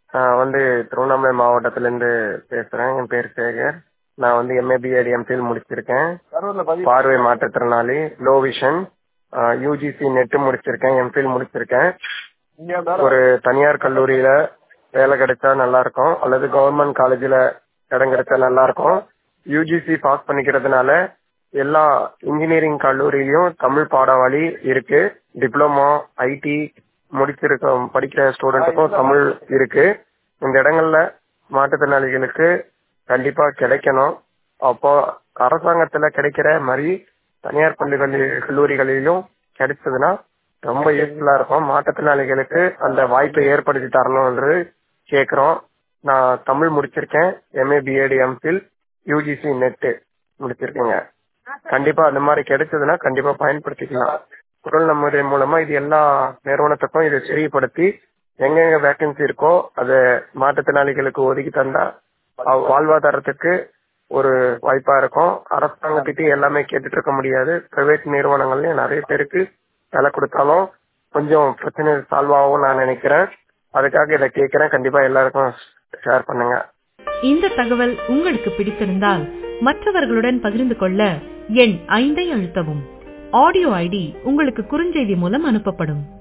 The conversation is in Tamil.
நான் வந்து திருவண்ணாமலை மாவட்டத்திலேருந்து பேசுகிறேன் என் பேர் சேகர் நான் வந்து எம்ஏ பிஎட் எம்ஃபில் முடிச்சிருக்கேன் பார்வை மாற்றுத்திறனாளி லோ விஷன் யூஜிசி நெட் முடிச்சிருக்கேன் எம்ஃபில் முடிச்சிருக்கேன் ஒரு தனியார் கல்லூரியில வேலை கிடைச்சா நல்லா இருக்கும் அல்லது கவர்மெண்ட் காலேஜ்ல இடம் கிடைச்சா நல்லா இருக்கும் யூஜிசி பாஸ் பண்ணிக்கிறதுனால எல்லா இன்ஜினியரிங் கல்லூரியிலயும் தமிழ் பாடவாளி இருக்கு டிப்ளமோ ஐடி முடிச்சிருக்க படிக்கிற ஸ்டூடெண்ட்டுக்கும் தமிழ் இருக்கு இந்த இடங்கள்ல மாற்றுத்திறனாளிகளுக்கு கண்டிப்பா கிடைக்கணும் அப்போ அரசாங்கத்துல கிடைக்கிற மாதிரி தனியார் பள்ளிகள் கல்லூரிகளிலும் கிடைச்சதுன்னா ரொம்ப யூஸ்ஃபுல்லா இருக்கும் மாற்றுத்திறனாளிகளுக்கு அந்த வாய்ப்பை ஏற்படுத்தி தரணும் என்று கேக்குறோம் நான் தமிழ் முடிச்சிருக்கேன் MA BEd MPhil UGC NET முடிச்சிருக்கேங்க கண்டிப்பா அந்த மாதிரி கிடைச்சதுன்னா கண்டிப்பா பயன்படுத்திக்கலாம் குரல் நம்முடைய மூலமா இது எல்லா நிறுவனத்துக்கும் இதை தெரியப்படுத்தி எங்கெங்க வேகன்சி இருக்கோ அதை மாற்றுத்திறனாளிகளுக்கு ஒதுக்கி தந்தா அவ் வாழ்வாதாரத்துக்கு ஒரு வாய்ப்பா இருக்கும் அரசாங்கத்திட்ட எல்லாமே கேட்டுட்டு இருக்க முடியாது பிரைவேட் நிறுவனங்கள்லயும் நிறைய பேருக்கு வேலை கொடுத்தாலும் கொஞ்சம் பிரச்சனை சால்வ் ஆகும் நான் நினைக்கிறேன் அதுக்காக இதை கேட்கிறேன் கண்டிப்பா எல்லாருக்கும் ஷேர் பண்ணுங்க இந்த தகவல் உங்களுக்கு பிடித்திருந்தால் மற்றவர்களுடன் பகிர்ந்து கொள்ள எண் ஐந்தை அழுத்தவும் ஆடியோ ஐடி உங்களுக்கு குறுஞ்செய்தி மூலம் அனுப்பப்படும்